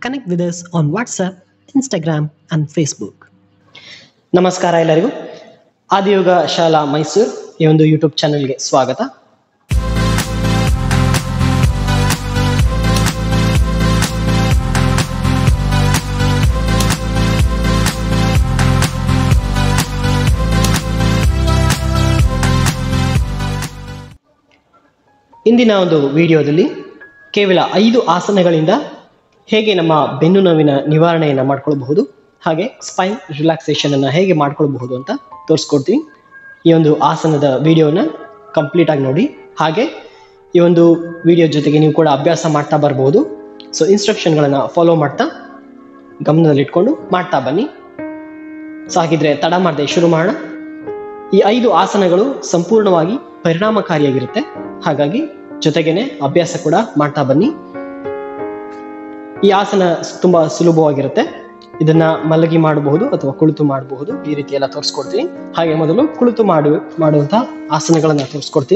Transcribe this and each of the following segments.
Connect with us on WhatsApp, Instagram, and Facebook. ನಮಸ್ಕಾರ ಎಲ್ಲರಿಗೂ ಆದಿಯೋಗ ಶಾಲಾ ಮೈಸೂರು ಈ ಒಂದು ಯೂಟ್ಯೂಬ್ ಚಾನೆಲ್ಗೆ ಸ್ವಾಗತ ಇಂದಿನ ಒಂದು ವಿಡಿಯೋದಲ್ಲಿ ಕೇವಲ ಐದು ಆಸನಗಳಿಂದ ಹೇಗೆ ನಮ್ಮ ಬೆನ್ನು ನೋವಿನ ನಿವಾರಣೆಯನ್ನು ಮಾಡ್ಕೊಳ್ಬಹುದು ಹಾಗೆ ಸ್ಪೈನ್ ರಿಲ್ಯಾಕ್ಸೇಷನ್ ಅನ್ನ ಹೇಗೆ ಮಾಡ್ಕೊಳ್ಬಹುದು ಅಂತ ತೋರಿಸ್ಕೊಡ್ತೀನಿ ಈ ಒಂದು ಆಸನದ ವಿಡಿಯೋನ ಕಂಪ್ಲೀಟ್ ಆಗಿ ನೋಡಿ ಹಾಗೆ ಈ ಒಂದು ವಿಡಿಯೋ ಜೊತೆಗೆ ನೀವು ಕೂಡ ಅಭ್ಯಾಸ ಮಾಡ್ತಾ ಬರ್ಬೋದು ಸೊ ಇನ್ಸ್ಟ್ರಕ್ಷನ್ಗಳನ್ನು ಫಾಲೋ ಮಾಡ್ತಾ ಗಮನದಲ್ಲಿಟ್ಕೊಂಡು ಮಾಡ್ತಾ ಬನ್ನಿ ಸೊ ಹಾಗಿದ್ರೆ ತಡ ಮಾಡದೆ ಶುರು ಮಾಡೋಣ ಈ ಐದು ಆಸನಗಳು ಸಂಪೂರ್ಣವಾಗಿ ಪರಿಣಾಮಕಾರಿಯಾಗಿರುತ್ತೆ ಹಾಗಾಗಿ ಜೊತೆಗೇನೆ ಅಭ್ಯಾಸ ಕೂಡ ಮಾಡ್ತಾ ಬನ್ನಿ ಈ ಆಸನ ತುಂಬಾ ಸುಲಭವಾಗಿರುತ್ತೆ ಇದನ್ನ ಮಲಗಿ ಮಾಡಬಹುದು ಅಥವಾ ಕುಳಿತು ಮಾಡಬಹುದು ಈ ರೀತಿ ಎಲ್ಲ ತೋರಿಸ್ಕೊಡ್ತೀನಿ ಹಾಗೆ ಮೊದಲು ಕುಳಿತು ಮಾಡು ಮಾಡುವಂತಹ ಆಸನಗಳನ್ನ ತೋರಿಸ್ಕೊಡ್ತೀನಿ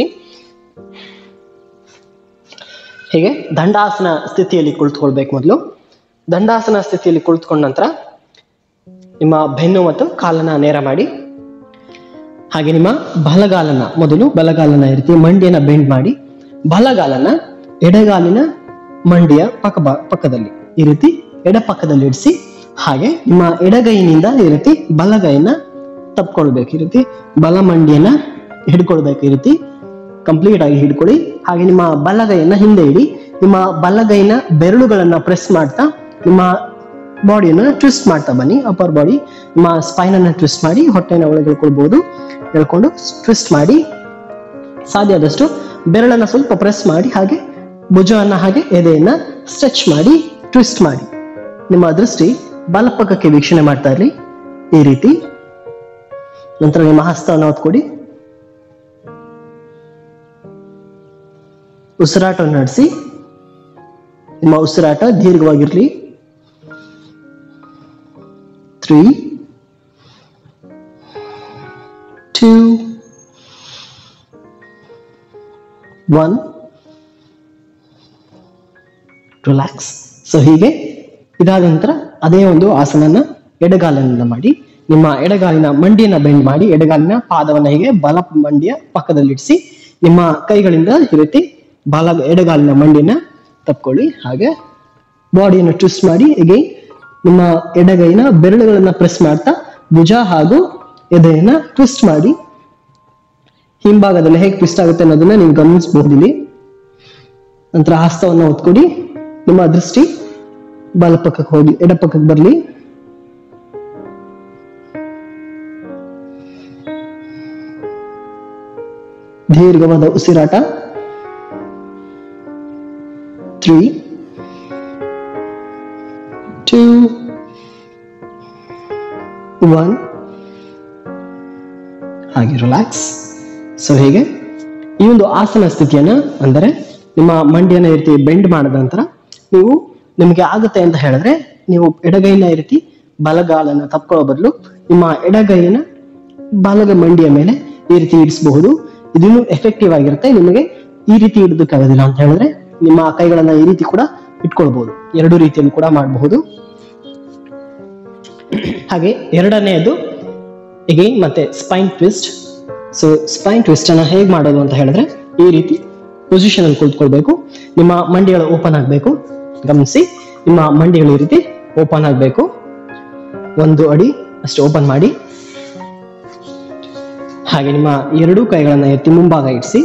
ಹೀಗೆ ದಂಡಾಸನ ಸ್ಥಿತಿಯಲ್ಲಿ ಕುಳಿತುಕೊಳ್ಬೇಕು ಮೊದಲು ದಂಡಾಸನ ಸ್ಥಿತಿಯಲ್ಲಿ ಕುಳಿತುಕೊಂಡ ನಂತರ ನಿಮ್ಮ ಬೆನ್ನು ಮತ್ತು ಕಾಲನ್ನ ನೇರ ಮಾಡಿ ಹಾಗೆ ನಿಮ್ಮ ಬಲಗಾಲನ್ನ ಮೊದಲು ಬಲಗಾಲನ ಈ ರೀತಿ ಮಂಡಿಯನ್ನ ಬೆಂಡ್ ಮಾಡಿ ಬಲಗಾಲನ ಎಡಗಾಲಿನ ಮಂಡಿಯ ಪಕ್ಕ ಬ- ಪಕ್ಕದಲ್ಲಿ ಈ ರೀತಿ ಎಡ ಪಕ್ಕದಲ್ಲಿ ಇಡಿಸಿ ಹಾಗೆ ನಿಮ್ಮ ಎಡಗೈನಿಂದ ಈ ರೀತಿ ಬಲಗೈನ ತಪ್ಕೊಳ್ಬೇಕು ಈ ರೀತಿ ಬಲ ಮಂಡಿಯನ್ನ ಹಿಡ್ಕೊಳ್ಬೇಕು ಈ ರೀತಿ ಕಂಪ್ಲೀಟ್ ಆಗಿ ಹಿಡ್ಕೊಳ್ಳಿ ಹಾಗೆ ನಿಮ್ಮ ಬಲಗೈಯನ್ನ ಹಿಂದೆ ಇಡಿ ನಿಮ್ಮ ಬಲಗೈನ ಬೆರಳುಗಳನ್ನ ಪ್ರೆಸ್ ಮಾಡ್ತಾ ನಿಮ್ಮ ಬಾಡಿಯನ್ನ ಟ್ವಿಸ್ಟ್ ಮಾಡ್ತಾ ಬನ್ನಿ ಅಪ್ಪರ್ ಬಾಡಿ ನಿಮ್ಮ ಸ್ಪೈನ್ ಅನ್ನ ಟ್ವಿಸ್ಟ್ ಮಾಡಿ ಹೊಟ್ಟೆನ ಒಳಗೆ ಎಳ್ಕೊಳ್ಬಹುದು ಎಳ್ಕೊಂಡು ಟ್ವಿಸ್ಟ್ ಮಾಡಿ ಸಾಧ್ಯ ಆದಷ್ಟು ಬೆರಳನ್ನ ಸ್ವಲ್ಪ ಪ್ರೆಸ್ ಮಾಡಿ ಹಾಗೆ ಭುಜವನ್ನ ಹಾಗೆ ಎದೆಯನ್ನ ಸ್ಟ್ರೆಚ್ ಮಾಡಿ ಟ್ವಿಸ್ಟ್ ಮಾಡಿ ನಿಮ್ಮ ದೃಷ್ಟಿ ಬಲಪಕ್ಕಕ್ಕೆ ವೀಕ್ಷಣೆ ಮಾಡ್ತಾ ಇರಲಿ ಈ ರೀತಿ ನಂತರ ನಿಮ್ಮ ಹಸ್ತವನ್ನು ಹೊತ್ಕೊಡಿ ಉಸಿರಾಟವನ್ನು ನಡೆಸಿ ನಿಮ್ಮ ಉಸಿರಾಟ ದೀರ್ಘವಾಗಿರ್ಲಿ three two one relax so ಹೀಗೆ ಇದಾದ ನಂತರ ಅದೇ ಒಂದು ಆಸನನ ಎಡಗಾಲಿನಿಂದ ಮಾಡಿ ನಿಮ್ಮ ಎಡಗಾಲಿನ ಮಂಡಿಯನ್ನ ಬೆಂಡ್ ಮಾಡಿ ಎಡಗಾಲಿನ ಪಾದವನ್ನ ಹೀಗೆ ಬಲ ಮಂಡಿಯ ಪಕ್ಕದಲ್ಲಿಡಿಸಿ ನಿಮ್ಮ ಕೈಗಳಿಂದ ಈ ರೀತಿ ಬಲ ಎಡಗಾಲಿನ ಮಂಡಿಯನ್ನ ತಪ್ಕೊಳ್ಳಿ ಹಾಗೆ ಬಾಡಿಯನ್ನು ಟ್ವಿಸ್ಟ್ ಮಾಡಿ ಹೀಗೆ ನಿಮ್ಮ ಎಡಗೈನ ಬೆರಳುಗಳನ್ನ ಪ್ರೆಸ್ ಮಾಡ್ತಾ ಭುಜ ಹಾಗೂ ಎದೆಯನ್ನ ಟ್ವಿಸ್ಟ್ ಮಾಡಿ ಹಿಂಭಾಗದಲ್ಲಿ ಹೇಗೆ ಟ್ವಿಸ್ಟ್ ಆಗುತ್ತೆ ಅನ್ನೋದನ್ನ ನೀವು ಗಮನಿಸಬಹುದು ಇಲ್ಲಿ ನಂತರ ಹಸ್ತವನ್ನು ಹೊತ್ಕೊಡಿ ನಿಮ್ಮ ದೃಷ್ಟಿ ಬಲಪಕ್ಕಕ್ಕೆ ಹೋಗಿ ಎಡಪಕ್ಕಕ್ಕೆ ಬರಲಿ ದೀರ್ಘವಾದ ಉಸಿರಾಟ ತ್ರೀ ಟೂ ಒನ್ ಹಾಗೆ ರಿಲ್ಯಾಕ್ಸ್ ಸೊ ಹೀಗೆ ಈ ಒಂದು ಆಸನ ಸ್ಥಿತಿಯನ್ನ ಅಂದರೆ ನಿಮ್ಮ ಮಂಡಿಯನ್ನ ಈ ರೀತಿ ಬೆಂಡ್ ಮಾಡಿದ ನಂತರ ನೀವು ನಿಮಗೆ ಆಗುತ್ತೆ ಅಂತ ಹೇಳಿದ್ರೆ ನೀವು ಎಡಗೈನ ಈ ರೀತಿ ಬಲಗಾಲನ್ನ ತಪ್ಕೊಳ್ಳೋ ಬದಲು ನಿಮ್ಮ ಎಡಗೈನ ಬಲಗ ಮಂಡಿಯ ಮೇಲೆ ಈ ರೀತಿ ಇಡಿಸಬಹುದು ಇದನ್ನು ಎಫೆಕ್ಟಿವ್ ಆಗಿರುತ್ತೆ ನಿಮಗೆ ಈ ರೀತಿ ಇಡೋದಕ್ಕಾಗೋದಿಲ್ಲ ಅಂತ ಹೇಳಿದ್ರೆ ನಿಮ್ಮ ಕೈಗಳನ್ನ ಈ ರೀತಿ ಕೂಡ ಇಟ್ಕೊಳ್ಬಹುದು ಎರಡು ರೀತಿಯಲ್ಲಿ ಕೂಡ ಮಾಡಬಹುದು ಹಾಗೆ ಎರಡನೆಯದು ಎಗೈನ್ ಮತ್ತೆ spine twist so spine twist ಅನ್ನ ಹೇಗೆ ಮಾಡೋದು ಅಂತ ಹೇಳಿದ್ರೆ ಈ ರೀತಿ ಪೊಸಿಷನ್ ಅಲ್ಲಿ ಕುಳಿತುಕೊಳ್ಬೇಕು ನಿಮ್ಮ ಮಂಡಿಗಳು ಓಪನ್ ಆಗಬೇಕು ಗಮನಿಸಿ ನಿಮ್ಮ ಮಂಡಿಗಳು ಈ ರೀತಿ ಓಪನ್ ಆಗಬೇಕು ಒಂದು ಅಡಿ ಅಷ್ಟು ಓಪನ್ ಮಾಡಿ ಹಾಗೆ ನಿಮ್ಮ ಎರಡೂ ಕೈಗಳನ್ನ ಎತ್ತಿ ಮುಂಭಾಗ ಇಡಿಸಿ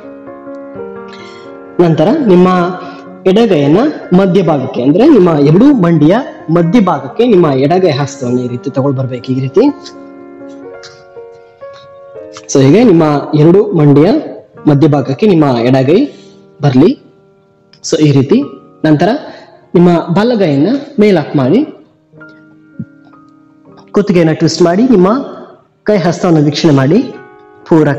ನಂತರ ನಿಮ್ಮ ಎಡಗೈಯನ್ನ ಮಧ್ಯಭಾಗಕ್ಕೆ ಅಂದ್ರೆ ನಿಮ್ಮ ಎರಡೂ ಮಂಡಿಯ ಮಧ್ಯಭಾಗಕ್ಕೆ ನಿಮ್ಮ ಎಡಗೈ ಹಸ್ತವನ್ನು ಈ ರೀತಿ ತಗೊಂಡು ಬರ್ಬೇಕು ಈ ರೀತಿ ಸೊ ಹೀಗೆ ನಿಮ್ಮ ಎರಡು ಮಂಡಿಯ ಮಧ್ಯಭಾಗಕ್ಕೆ ನಿಮ್ಮ ಎಡಗೈ ಬರಲಿ ಸೊ ಈ ರೀತಿ ನಂತರ ನಿಮ್ಮ ಬಲಗೈಯನ್ನ ಮೇಲಾಕ್ ಮಾಡಿ ಕುತ್ತಿಗೆಯನ್ನ ಟ್ವಿಸ್ಟ್ ಮಾಡಿ ನಿಮ್ಮ ಕೈ ಹಸ್ತವನ್ನು ವೀಕ್ಷಣೆ ಮಾಡಿ ಪೂರಕ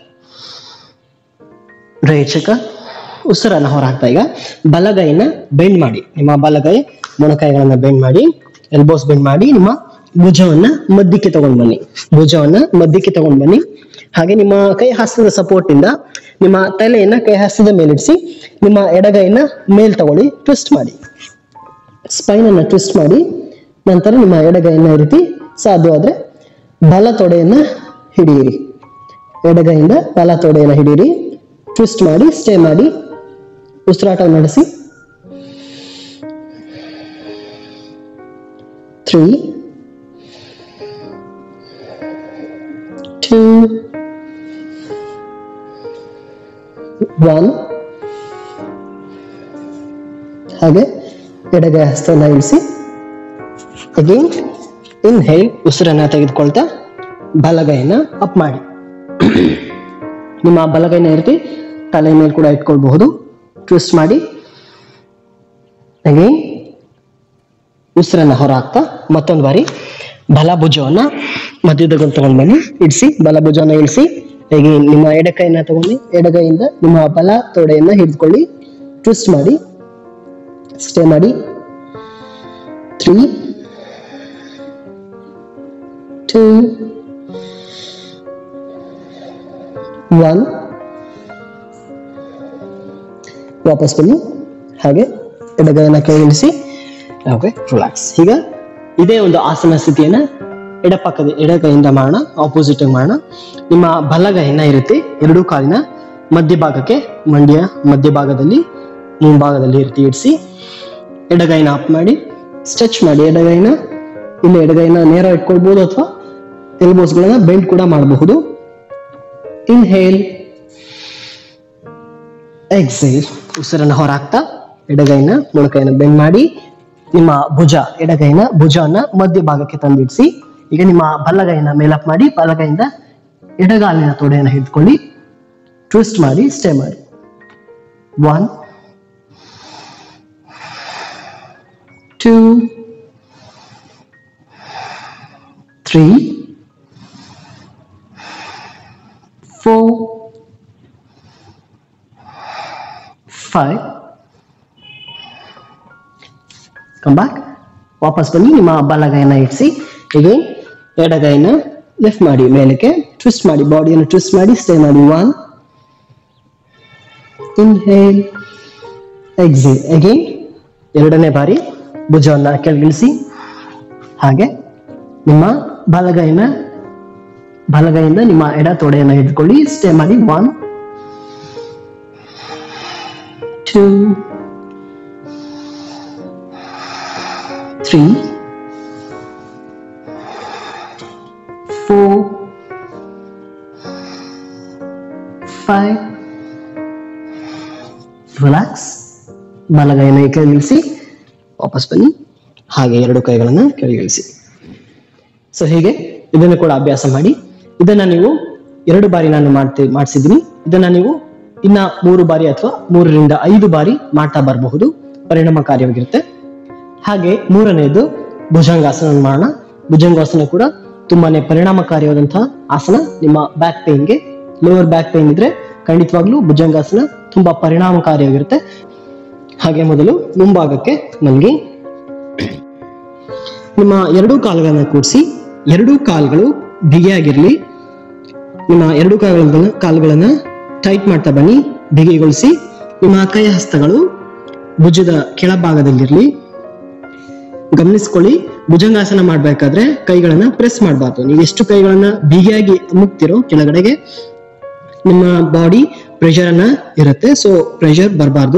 ರೇಚಕ ಉಸಿರನ್ನ ಹೊರಹಾಕ್ತಾ ಈಗ ಬಲಗೈನ ಬೆಂಡ್ ಮಾಡಿ ನಿಮ್ಮ ಬಲಗೈ ಮೊಣಕೈಗಳನ್ನ ಬೆಂಡ್ ಮಾಡಿ ಎಲ್ಬೋಸ್ ಬೆಂಡ್ ಮಾಡಿ ನಿಮ್ಮ ಭುಜವನ್ನ ಮಧ್ಯಕ್ಕೆ ತಗೊಂಡ್ ಬನ್ನಿ ಭುಜವನ್ನ ಮಧ್ಯಕ್ಕೆ ತಗೊಂಡ್ ಬನ್ನಿ ಹಾಗೆ ನಿಮ್ಮ ಕೈ ಹಸ್ತದ ಸಪೋರ್ಟ್ ಇಂದ ನಿಮ್ಮ ತಲೆಯನ್ನ ಕೈ ಹಸ್ತದ ಮೇಲಿಡಿಸಿ ನಿಮ್ಮ ಎಡಗೈನ ಮೇಲ್ ತಗೊಳ್ಳಿ ಟ್ವಿಸ್ಟ್ ಮಾಡಿ ಸ್ಪೈನನ್ನು ಟ್ವಿಸ್ಟ್ ಮಾಡಿ ನಂತರ ನಿಮ್ಮ ಎಡಗೈಯನ್ನು ಈ ರೀತಿ ಸಾಧ್ಯವಾದರೆ ಬಲ ತೊಡೆಯನ್ನು ಹಿಡಿಯಿರಿ ಎಡಗೈಯಿಂದ ಬಲ ತೊಡೆಯನ್ನು ಹಿಡಿಯಿರಿ ಟ್ವಿಸ್ಟ್ ಮಾಡಿ ಸ್ಟೇ ಮಾಡಿ ಉಸಿರಾಟ ನಡೆಸಿ ತ್ರೀ ಟೂ ಒನ್ ಹಾಗೆ ಎಡಗೈ ಹಸ್ತವನ್ನು ಇಳಿಸಿ ಅಗೇನ್ ಇನ್ಹೇಲ್ ಉಸಿರನ್ನ ತೆಗೆದುಕೊಳ್ತಾ ಬಲಗೈನ ಅಪ್ ಮಾಡಿ ನಿಮ್ಮ ಬಲಗೈನ ಈ ರೀತಿ ತಲೆ ಮೇಲೆ ಕೂಡ ಇಟ್ಕೊಳ್ಬಹುದು ಟ್ವಿಸ್ಟ್ ಮಾಡಿ ಅಗೇನ್ ಉಸಿರನ್ನ ಹೊರಹಾಕ್ತಾ ಮತ್ತೊಂದು ಬಾರಿ ಬಲ ಭುಜವನ್ನ ಮಧ್ಯದ ತಗೊಂಡ್ ಬನ್ನಿ ಇಡಿಸಿ ಬಲ ಭುಜವನ್ನ ಇಳಿಸಿ ಹೇಗೆ ನಿಮ್ಮ ಎಡಕೈನ ತಗೊಂಡು ಎಡಗೈಯಿಂದ ನಿಮ್ಮ ಬಲ ತೊಡೆಯನ್ನ ಹಿಡಿದುಕೊಳ್ಳಿ ಟ್ವಿಸ್ಟ್ ಮಾಡಿ ಸ್ಟೇ ಮಾಡಿ ತ್ರೀ ಟೂ ಒನ್ ವಾಪಸ್ ಬನ್ನಿ ಹಾಗೆ ಎಡಗೈನ ಕೈ ಇಳಿಸಿ ಓಕೆ ರಿಲ್ಯಾಕ್ಸ್ ಈಗ ಇದೇ ಒಂದು ಆಸನ ಸ್ಥಿತಿಯನ್ನ ಎಡಪಕ್ಕದ ಎಡಗೈಯಿಂದ ಮಾಡೋಣ ಆಪೋಸಿಟ್ ಮಾಡೋಣ ನಿಮ್ಮ ಬಲಗೈನ ಇರುತ್ತೆ ಎರಡೂ ಕಾಲಿನ ಮಧ್ಯಭಾಗಕ್ಕೆ ಮಂಡ್ಯ ಮಧ್ಯಭಾಗದಲ್ಲಿ ಮುಂಭಾಗದಲ್ಲಿ ಇರ್ತಿ ಇಡಿಸಿ ಎಡಗೈನ ಅಪ್ ಮಾಡಿ ಸ್ಟ್ರೆಚ್ ಮಾಡಿ ಎಡಗೈನ ಇಲ್ಲಿ ಎಡಗೈನ ನೇರ ಇಟ್ಕೊಳ್ಬಹುದು ಅಥವಾ ಎಲ್ಬೋಸ್ಗಳನ್ನ ಬೆಂಡ್ ಕೂಡ ಮಾಡಬಹುದು ಇನ್ಹೇಲ್ ಎಕ್ಸೇಲ್ ಉಸಿರನ್ನ ಹೊರಹಾಕ್ತಾ ಎಡಗೈನ ಮೊಳಕೈನ ಬೆಂಡ್ ಮಾಡಿ ನಿಮ್ಮ ಭುಜ ಎಡಗೈನ ಭುಜವನ್ನ ಮಧ್ಯಭಾಗಕ್ಕೆ ತಂದಿಡಿಸಿ ಈಗ ನಿಮ್ಮ ಬಲಗೈನ ಮೇಲಪ್ ಮಾಡಿ ಬಲಗೈಯಿಂದ ಎಡಗಾಲಿನ ತೊಡೆಯನ್ನು ಹಿಡಿದುಕೊಳ್ಳಿ ಟ್ವಿಸ್ಟ್ ಮಾಡಿ ಸ್ಟೇ ಮಾಡಿ one two three four five come back ವಾಪಸ್ ಬನ್ನಿ ನಿಮ್ಮ ಬಲಗೈನ ಇಡಿಸಿ ಹೀಗೆ ಎಡಗೈನ ಲಿಫ್ಟ್ ಮಾಡಿ ಮೇಲಕ್ಕೆ ಟ್ವಿಸ್ಟ್ ಮಾಡಿ ಬಾಡಿಯನ್ನು ಟ್ವಿಸ್ಟ್ ಮಾಡಿ ಸ್ಟೇ ಮಾಡಿ ಒನ್ ಇನ್ಹೇಲ್ ಎಕ್ಸೇಲ್ ಅಗೇನ್ ಎರಡನೇ ಬಾರಿ ಭುಜವನ್ನ ಕೆಳಗಿಳಿಸಿ ಹಾಗೆ ನಿಮ್ಮ ಬಲಗೈನ ಬಲಗೈಯಿಂದ ನಿಮ್ಮ ಎಡ ತೊಡೆಯನ್ನು ಹಿಡ್ಕೊಳ್ಳಿ ಸ್ಟೇ ಮಾಡಿ one two three four five relax ಬಲಗೈನ ಕೆಳಗಿಳಿಸಿ ವಾಪಸ್ ಬನ್ನಿ ಹಾಗೆ ಎರಡು ಕೈಗಳನ್ನ ಕೆಳಗಿಳಿಸಿ ಸೊ ಹೀಗೆ ಇದನ್ನು ಕೂಡ ಅಭ್ಯಾಸ ಮಾಡಿ ಇದನ್ನ ನೀವು ಎರಡು ಬಾರಿ ನಾನು ಮಾಡ್ತಿ ಮಾಡಿಸಿದ್ದೀನಿ ಇದನ್ನ ನೀವು ಇನ್ನ ಮೂರು ಬಾರಿ ಅಥವಾ ಮೂರರಿಂದ ಐದು ಬಾರಿ ಮಾಡ್ತಾ ಬರಬಹುದು ಪರಿಣಾಮಕಾರಿಯಾಗಿರುತ್ತೆ ಹಾಗೆ ಮೂರನೆಯದು ಭುಜಂಗಾಸನ ಮಾಡೋಣ ಭುಜಂಗಾಸನ ಕೂಡ ತುಂಬಾನೇ ಪರಿಣಾಮಕಾರಿಯಾದಂತಹ ಆಸನ ನಿಮ್ಮ ಬ್ಯಾಕ್ ಪೇನ್ಗೆ ಲೋವರ್ ಬ್ಯಾಕ್ ಪೇನ್ ಇದ್ರೆ ಖಂಡಿತವಾಗ್ಲೂ ಭುಜಂಗಾಸನ ತುಂಬಾ ಪರಿಣಾಮಕಾರಿಯಾಗಿರುತ್ತೆ ಹಾಗೆ ಮೊದಲು ಮುಂಭಾಗಕ್ಕೆ ನಮಗೆ ನಿಮ್ಮ ಎರಡೂ ಕಾಲುಗಳನ್ನ ಕೂಡಿಸಿ ಎರಡೂ ಕಾಲುಗಳು ಬಿಗಿಯಾಗಿರ್ಲಿ ನಿಮ್ಮ ಎರಡೂ ಕಾಲುಗಳನ್ನ ಕಾಲುಗಳನ್ನ ಟೈಟ್ ಮಾಡ್ತಾ ಬನ್ನಿ ಬಿಗಿಗೊಳಿಸಿ ನಿಮ್ಮ ಕೈ ಹಸ್ತಗಳು ಭುಜದ ಕೆಳಭಾಗದಲ್ಲಿರ್ಲಿ ಗಮನಿಸ್ಕೊಳ್ಳಿ ಭುಜಂಗಾಸನ ಮಾಡ್ಬೇಕಾದ್ರೆ ಕೈಗಳನ್ನ ಪ್ರೆಸ್ ಮಾಡಬಾರ್ದು ನೀವು ಎಷ್ಟು ಕೈಗಳನ್ನ ಬಿಗಿಯಾಗಿ ಮುಗ್ತಿರೋ ಕೆಳಗಡೆಗೆ ನಿಮ್ಮ ಬಾಡಿ ಪ್ರೆಷರ್ ಅನ್ನ ಇರುತ್ತೆ ಸೊ ಪ್ರೆಷರ್ ಬರಬಾರ್ದು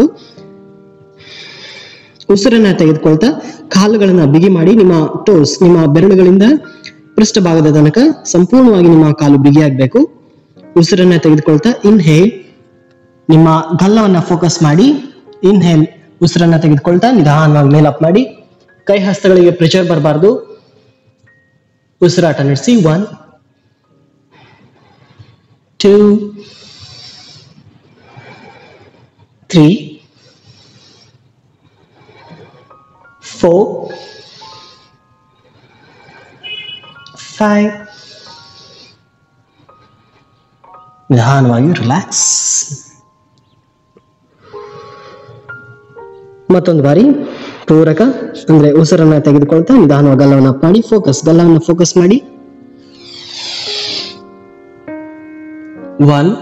ಉಸಿರನ್ನ ತೆಗೆದುಕೊಳ್ತಾ ಕಾಲುಗಳನ್ನ ಬಿಗಿ ಮಾಡಿ ನಿಮ್ಮ ಟೋಸ್ ನಿಮ್ಮ ಬೆರಳುಗಳಿಂದ ಪೃಷ್ಠಭಾಗದ ತನಕ ಸಂಪೂರ್ಣವಾಗಿ ನಿಮ್ಮ ಕಾಲು ಬಿಗಿಯಾಗಬೇಕು ಉಸಿರನ್ನ ತೆಗೆದುಕೊಳ್ತಾ ಇನ್ಹೇಲ್ ನಿಮ್ಮ ಗಲ್ಲವನ್ನ ಫೋಕಸ್ ಮಾಡಿ ಇನ್ಹೇಲ್ ಉಸಿರನ್ನ ತೆಗೆದುಕೊಳ್ತಾ ನಿಧಾನವಾಗಿ ಮೇಲ್ ಅಪ್ ಮಾಡಿ ಕೈ ಹಸ್ತಗಳಿಗೆ ಪ್ರೆಷರ್ ಬರಬಾರ್ದು ಉಸಿರಾಟ ನಡೆಸಿ one two three four five ನಿಧಾನವಾಗಿ ರಿಲ್ಯಾಕ್ಸ್ ಮತ್ತೊಂದು ಬಾರಿ ಪೂರಕ ಅಂದ್ರೆ ಉಸಿರನ್ನ ತೆಗೆದುಕೊಳ್ತಾ ನಿಧಾನವಾಗಿ ಗಲ್ಲವನ್ನ ಅಪ್ ಮಾಡಿ ಫೋಕಸ್ ಗಲ್ಲವನ್ನ ಫೋಕಸ್ ಮಾಡಿ one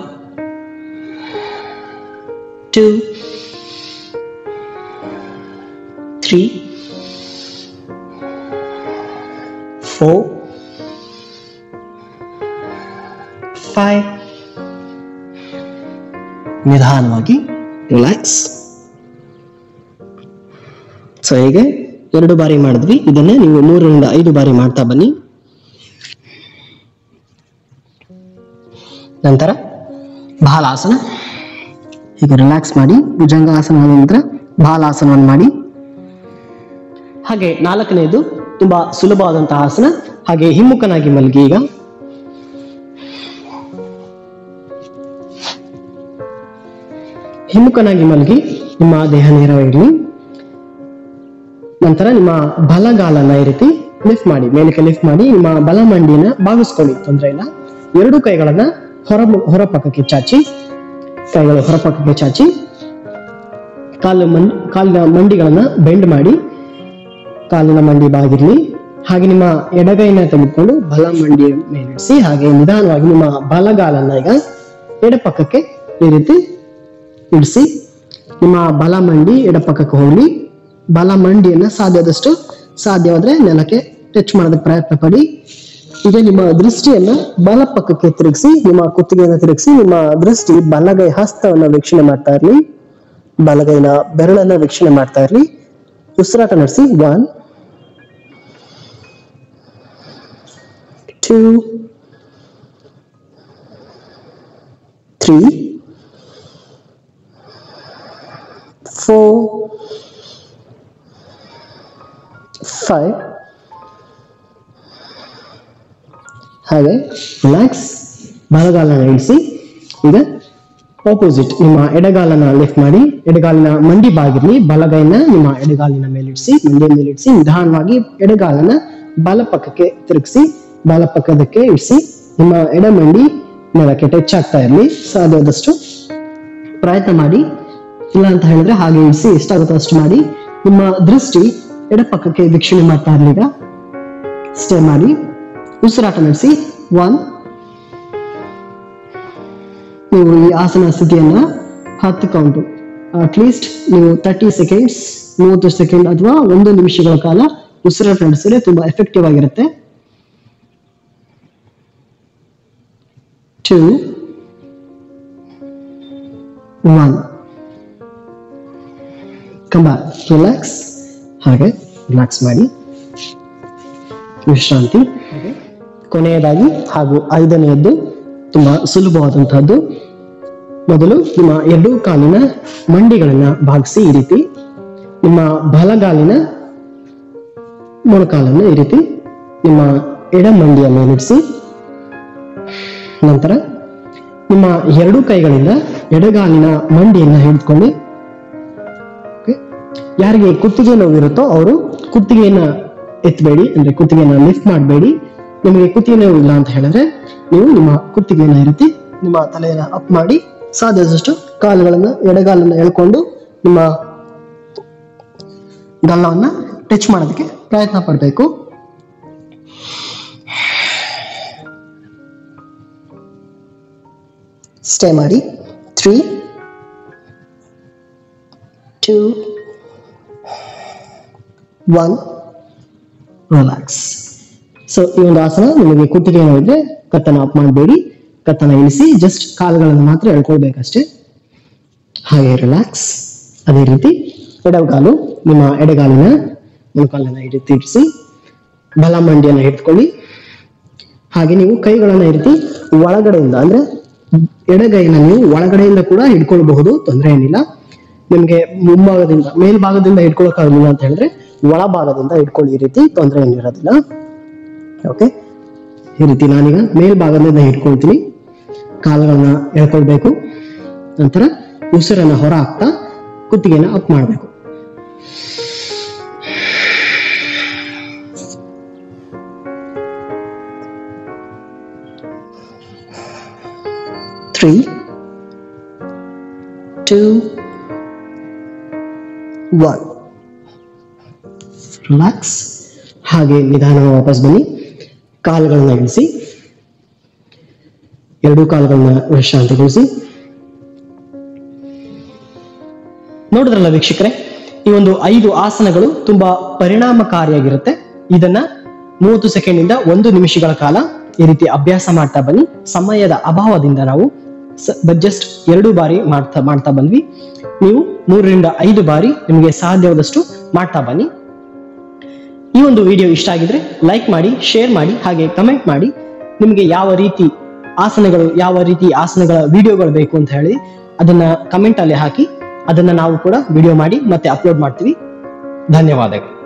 two three four five ನಿಧಾನವಾಗಿ ರಿಲ್ಯಾಕ್ಸ್ ಸೊ ಹೀಗೆ ಎರಡು ಬಾರಿ ಮಾಡಿದ್ವಿ ಇದನ್ನೇ ನೀವು ಮೂರರಿಂದ ಐದು ಬಾರಿ ಮಾಡ್ತಾ ಬನ್ನಿ ನಂತರ ಬಾಲಾಸನ ಹೀಗೆ ರಿಲ್ಯಾಕ್ಸ್ ಮಾಡಿ ಭುಜಂಗಾಸನ ಆದ ನಂತರ ಬಾಲಾಸನವನ್ನು ಮಾಡಿ ಹಾಗೆ ನಾಲ್ಕನೆಯದು ತುಂಬಾ ಸುಲಭವಾದಂತಹ ಆಸನ ಹಾಗೆ ಹಿಮ್ಮುಖನಾಗಿ ಮಲಗಿ ಈಗ ಹಿಮ್ಮುಖನಾಗಿ ಮಲಗಿ ನಿಮ್ಮ ದೇಹ ನೇರವಾಗಿರಲಿ ನಂತರ ನಿಮ್ಮ ಬಲಗಾಲನ ಈ ರೀತಿ ಲಿಫ್ಟ್ ಮಾಡಿ ಮೇಲಕ್ಕೆ ಲಿಫ್ಟ್ ಮಾಡಿ ನಿಮ್ಮ ಬಲ ಮಂಡಿಯನ್ನ ಬಾಗಿಸ್ಕೊಳ್ಳಿ ತೊಂದರೆ ಇಲ್ಲ ಎರಡು ಕೈಗಳನ್ನ ಹೊರ ಹೊರ ಪಕ್ಕಕ್ಕೆ ಚಾಚಿ ಕೈಗಳು ಹೊರ ಪಕ್ಕಕ್ಕೆ ಚಾಚಿ ಕಾಲು ಮಂ ಕಾಲಿನ ಮಂಡಿಗಳನ್ನ ಬೆಂಡ್ ಮಾಡಿ ಕಾಲಿನ ಮಂಡಿ ಬಾಗಿರ್ಲಿ ಹಾಗೆ ನಿಮ್ಮ ಎಡಗೈನ ತೆಗೆದುಕೊಂಡು ಬಲ ಮಂಡಿಯ ಮೇಲಿಡಿಸಿ ಹಾಗೆ ನಿಧಾನವಾಗಿ ನಿಮ್ಮ ಬಲಗಾಲನ್ನ ಈಗ ಎಡಪಕ್ಕಕ್ಕೆ ಈ ರೀತಿ ಇಡಿಸಿ ನಿಮ್ಮ ಬಲ ಮಂಡಿ ಎಡಪಕ್ಕಕ್ಕೆ ಹೋಗ್ಲಿ ಬಲ ಮಂಡಿಯನ್ನ ಸಾಧ್ಯವಾದಷ್ಟು ಸಾಧ್ಯವಾದ್ರೆ ನೆಲಕ್ಕೆ ಟಚ್ ಮಾಡೋದಕ್ಕೆ ಪ್ರಯತ್ನ ಪಡಿ ಈಗ ನಿಮ್ಮ ದೃಷ್ಟಿಯನ್ನ ಬಲ ಪಕ್ಕಕ್ಕೆ ತಿರುಗಿಸಿ ನಿಮ್ಮ ಕುತ್ತಿಗೆಯನ್ನು ತಿರುಗಿಸಿ ನಿಮ್ಮ ದೃಷ್ಟಿ ಬಲಗೈ ಹಸ್ತವನ್ನ ವೀಕ್ಷಣೆ ಮಾಡ್ತಾ ಇರ್ಲಿ ಬಲಗೈನ ಬೆರಳನ್ನ ವೀಕ್ಷಣೆ ಮಾಡ್ತಾ ಇರ್ಲಿ ಉಸಿರಾಟ ನಡೆಸಿ one two three four five ಹಾಗೆ ರಿಲ್ಯಾಕ್ಸ್ ಬಲಗಾಲನ ಇಳಿಸಿ ಈಗ ಆಪೋಸಿಟ್ ನಿಮ್ಮ ಎಡಗಾಲನ ಲಿಫ್ಟ್ ಮಾಡಿ ಎಡಗಾಲಿನ ಮಂಡಿ ಬಾಗಿರ್ಲಿ ಬಲಗೈನ ನಿಮ್ಮ ಎಡಗಾಲಿನ ಮೇಲಿಡಿಸಿ ಮಂಡಿಯ ಮೇಲಿಡಿಸಿ ನಿಧಾನವಾಗಿ ಎಡಗಾಲನ ಬಲ ಪಕ್ಕಕ್ಕೆ ತಿರುಗಿಸಿ ಬಲ ಪಕ್ಕದಕ್ಕೆ ಇಡಿಸಿ ನಿಮ್ಮ ಎಡ ಮಂಡಿ ನೆಲಕ್ಕೆ ಟಚ್ ಆಗ್ತಾ ಇರಲಿ ಸಾಧ್ಯವಾದಷ್ಟು ಪ್ರಯತ್ನ ಮಾಡಿ ಇಲ್ಲ ಅಂತ ಹೇಳಿದ್ರೆ ಹಾಗೆ ಇಳಿಸಿ ಎಷ್ಟಾಗುತ್ತೋ ಅಷ್ಟು ಮಾಡಿ ನಿಮ್ಮ ದೃಷ್ಟಿ ಎಡಪಕ್ಕಕ್ಕೆ ವೀಕ್ಷಣೆ ಮಾಡ್ತಾ ಇರಲಿ ಈಗ ಸ್ಟೇ ಮಾಡಿ ಉಸಿರಾಟ ನಡೆಸಿ ಒನ್ ನೀವು ಈ ಆಸನ ಸ್ಥಿತಿಯನ್ನ ಹತ್ತು ಕೌಂಟು ಅಟ್ಲೀಸ್ಟ್ ನೀವು ತರ್ಟಿ ಸೆಕೆಂಡ್ಸ್ ಮೂವತ್ತು ಸೆಕೆಂಡ್ ಅಥವಾ ಒಂದು ನಿಮಿಷಗಳ ಕಾಲ ಉಸಿರಾಟ ನಡೆಸಿದ್ರೆ ತುಂಬಾ ಎಫೆಕ್ಟಿವ್ ಆಗಿರುತ್ತೆ ಟೂ ಒನ್ ಕಂಬ ರಿಲ್ಯಾಕ್ಸ್ ಹಾಗೆ ರಿಲ್ಯಾಕ್ಸ್ ಮಾಡಿ ವಿಶ್ರಾಂತಿ ಕೊನೆಯದಾಗಿ ಹಾಗೂ ಐದನೆಯದ್ದು ತುಂಬಾ ಸುಲಭವಾದಂತಹದ್ದು ಮೊದಲು ನಿಮ್ಮ ಎರಡೂ ಕಾಲಿನ ಮಂಡಿಗಳನ್ನ ಭಾಗಿಸಿ ಈ ರೀತಿ ನಿಮ್ಮ ಬಲಗಾಲಿನ ಮೊಣಕಾಲನ್ನು ಈ ರೀತಿ ನಿಮ್ಮ ಎಡ ಮಂಡಿಯ ಮೇಲಿಡಿಸಿ ನಂತರ ನಿಮ್ಮ ಎರಡೂ ಕೈಗಳಿಂದ ಎಡಗಾಲಿನ ಮಂಡಿಯನ್ನ ಹಿಡಿದುಕೊಳ್ಳಿ Okay? ಯಾರಿಗೆ ಕುತ್ತಿಗೆ ನೋವಿರುತ್ತೋ ಅವರು ಕುತ್ತಿಗೆಯನ್ನ ಎತ್ತಬೇಡಿ ಅಂದ್ರೆ ಕುತ್ತಿಗೆಯನ್ನ ಲಿಫ್ಟ್ ಮಾಡಬೇಡಿ ನಿಮಗೆ ಕುತ್ತಿಗೆ ನೋವು ಇಲ್ಲ ಅಂತ ಹೇಳಿದ್ರೆ ನೀವು ನಿಮ್ಮ ಕುತ್ತಿಗೆಯನ್ನ ಈ ರೀತಿ ನಿಮ್ಮ ತಲೆಯನ್ನ ಅಪ್ ಮಾಡಿ ಸಾಧ್ಯದಷ್ಟು ಕಾಲುಗಳನ್ನ ಎಡಗಾಲನ್ನ ಎಳ್ಕೊಂಡು ನಿಮ್ಮ ಗಲ್ಲವನ್ನ ಟಚ್ ಮಾಡೋದಕ್ಕೆ ಪ್ರಯತ್ನ ಪಡಬೇಕು ಸ್ಟೇ ಮಾಡಿ three two one relax so ಈ ಒಂದು ಆಸನ ನಿಮಗೆ ಕುತ್ತಿಗೆ ನೋವಿದ್ರೆ ಕತ್ತನ ಅಪ್ ಮಾಡಬೇಡಿ ಕತ್ತನ ಇಳಿಸಿ ಜಸ್ಟ್ ಕಾಲುಗಳನ್ನು ಮಾತ್ರ ಎಳ್ಕೊಳ್ಬೇಕಷ್ಟೇ ಹಾಗೆ ರಿಲ್ಯಾಕ್ಸ್ ಅದೇ ರೀತಿ ಎಡಗಾಲು ನಿಮ್ಮ ಎಡಗಾಲಿನ ಮೊಣಕಾಲನ್ನ ಈ ರೀತಿ ಇರಿಸಿ ಬಲ ಮಂಡಿಯನ್ನ ಹಿಡ್ಕೊಳ್ಳಿ ಹಾಗೆ ನೀವು ಕೈಗಳನ್ನ ಈ ರೀತಿ ಒಳಗಡೆಯಿಂದ ಅಂದ್ರೆ ಎಡಗೈನ ನೀವು ಒಳಗಡೆಯಿಂದ ಕೂಡ ಹಿಡ್ಕೊಳ್ಬಹುದು ತೊಂದರೆ ಏನಿಲ್ಲ ನಿಮ್ಗೆ ಮುಂಭಾಗದಿಂದ ಮೇಲ್ಭಾಗದಿಂದ ಹಿಡ್ಕೊಳಕ್ಕಾಗಲಿಲ್ಲ ಅಂತ ಹೇಳಿದ್ರೆ ಒಳಭಾಗದಿಂದ ಹಿಡ್ಕೊಳ್ಳಿ ಈ ರೀತಿ ತೊಂದರೆ ಏನಿರೋದಿಲ್ಲ ಓಕೆ ಈ ರೀತಿ ನಾನೀಗ ಮೇಲ್ಭಾಗದಿಂದ ಹಿಡ್ಕೊಳ್ತೀನಿ ಕಾಲುಗಳನ್ನ ಎಳ್ಕೊಳ್ಬೇಕು ನಂತರ ಉಸಿರನ್ನ ಹೊರ ಹಾಕ್ತಾ ಕುತ್ತಿಗೆನ ಅಪ್ ಮಾಡಬೇಕು ತ್ರೀ ಟೂ ಒನ್ ರಿಲ್ಯಾಕ್ಸ್ ಹಾಗೆ ನಿಧಾನವಾಗಿ ವಾಪಸ್ ಬನ್ನಿ ಕಾಲುಗಳನ್ನ ಇಳಿಸಿ ಎರಡೂ ಕಾಲುಗಳನ್ನ ವಿಶ್ರಾಂತಿಗೊಳಿಸಿ ನೋಡಿದ್ರಲ್ಲ ವೀಕ್ಷಕರೇ ಈ ಒಂದು ಐದು ಆಸನಗಳು ತುಂಬಾ ಪರಿಣಾಮಕಾರಿಯಾಗಿರುತ್ತೆ ಇದನ್ನ ಮೂವತ್ತು ಸೆಕೆಂಡ್ ಇಂದ ಒಂದು ನಿಮಿಷಗಳ ಕಾಲ ಈ ರೀತಿ ಅಭ್ಯಾಸ ಮಾಡ್ತಾ ಬನ್ನಿ ಸಮಯದ ಅಭಾವದಿಂದ ನಾವು ಜಸ್ಟ್ ಎರಡು ಬಾರಿ ಮಾಡ್ತಾ ಮಾಡ್ತಾ ಬಂದ್ವಿ ನೀವು ಮೂರರಿಂದ ಐದು ಬಾರಿ ನಿಮಗೆ ಸಾಧ್ಯವಾದಷ್ಟು ಮಾಡ್ತಾ ಬನ್ನಿ ಈ ಒಂದು ವಿಡಿಯೋ ಇಷ್ಟ ಆಗಿದ್ರೆ ಲೈಕ್ ಮಾಡಿ ಶೇರ್ ಮಾಡಿ ಹಾಗೆ ಕಮೆಂಟ್ ಮಾಡಿ ನಿಮಗೆ ಯಾವ ರೀತಿ ಆಸನಗಳು ಯಾವ ರೀತಿ ಆಸನಗಳ ವಿಡಿಯೋಗಳು ಬೇಕು ಅಂತ ಹೇಳಿ ಅದನ್ನ ಕಮೆಂಟ್ ಅಲ್ಲಿ ಹಾಕಿ ಅದನ್ನ ನಾವು ಕೂಡ ವಿಡಿಯೋ ಮಾಡಿ ಮತ್ತೆ ಅಪ್ಲೋಡ್ ಮಾಡ್ತೀವಿ ಧನ್ಯವಾದಗಳು